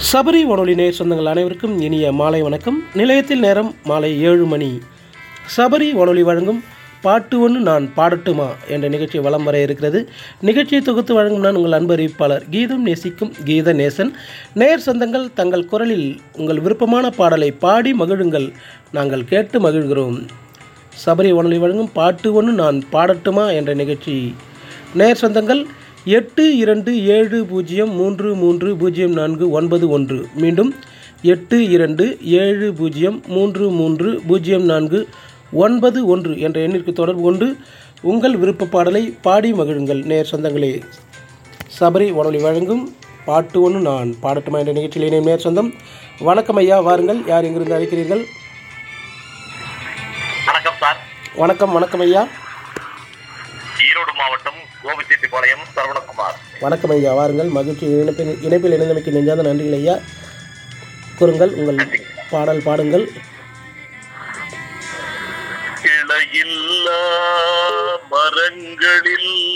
சபரி வானொலி நேர் சொந்தங்கள் அனைவருக்கும் இனிய மாலை வணக்கம் நிலையத்தில் நேரம் மாலை ஏழு மணி சபரி வானொலி வழங்கும் பாட்டு ஒன்று நான் பாடட்டுமா என்ற நிகழ்ச்சி வலம் வர இருக்கிறது நிகழ்ச்சியை தொகுத்து வழங்கும் நான் உங்கள் அன்பு அறிவிப்பாளர் கீதம் நேசிக்கும் கீத நேசன் நேர் சொந்தங்கள் தங்கள் குரலில் உங்கள் விருப்பமான பாடலை பாடி மகிழுங்கள் நாங்கள் கேட்டு மகிழ்கிறோம் சபரி வானொலி வழங்கும் பாட்டு ஒன்று நான் பாடட்டுமா என்ற நிகழ்ச்சி நேர் சொந்தங்கள் எட்டு இரண்டு ஏழு பூஜ்ஜியம் மூன்று மூன்று பூஜ்ஜியம் நான்கு ஒன்பது ஒன்று மீண்டும் எட்டு இரண்டு ஏழு பூஜ்ஜியம் மூன்று மூன்று பூஜ்ஜியம் நான்கு ஒன்பது ஒன்று என்ற எண்ணிற்கு தொடர்பு கொண்டு உங்கள் விருப்ப பாடலை பாடி மகிழுங்கள் நேர் சொந்தங்களே சபரி வானொலி வழங்கும் பாட்டு ஒன்று நான் பாடட்டுமா என்ற நிகழ்ச்சியில் இணையும் நேர் சொந்தம் வணக்கம் ஐயா வாருங்கள் யார் எங்கிருந்து அழைக்கிறீர்கள் வணக்கம் சார் வணக்கம் வணக்கம் ஐயா ஈரோடு மாவட்டம் கோபிச்செட்டிப்பாளையம் சரவணகுமார் வணக்கம் ஐயா வாருங்கள் மகிழ்ச்சி இணைப்பில் இணைப்பில் இணைந்தமைக்கு நெஞ்சாத நன்றிகள் ஐயா கூறுங்கள் உங்கள் பாடல் பாடுங்கள் கிளையில்லா மரங்களில்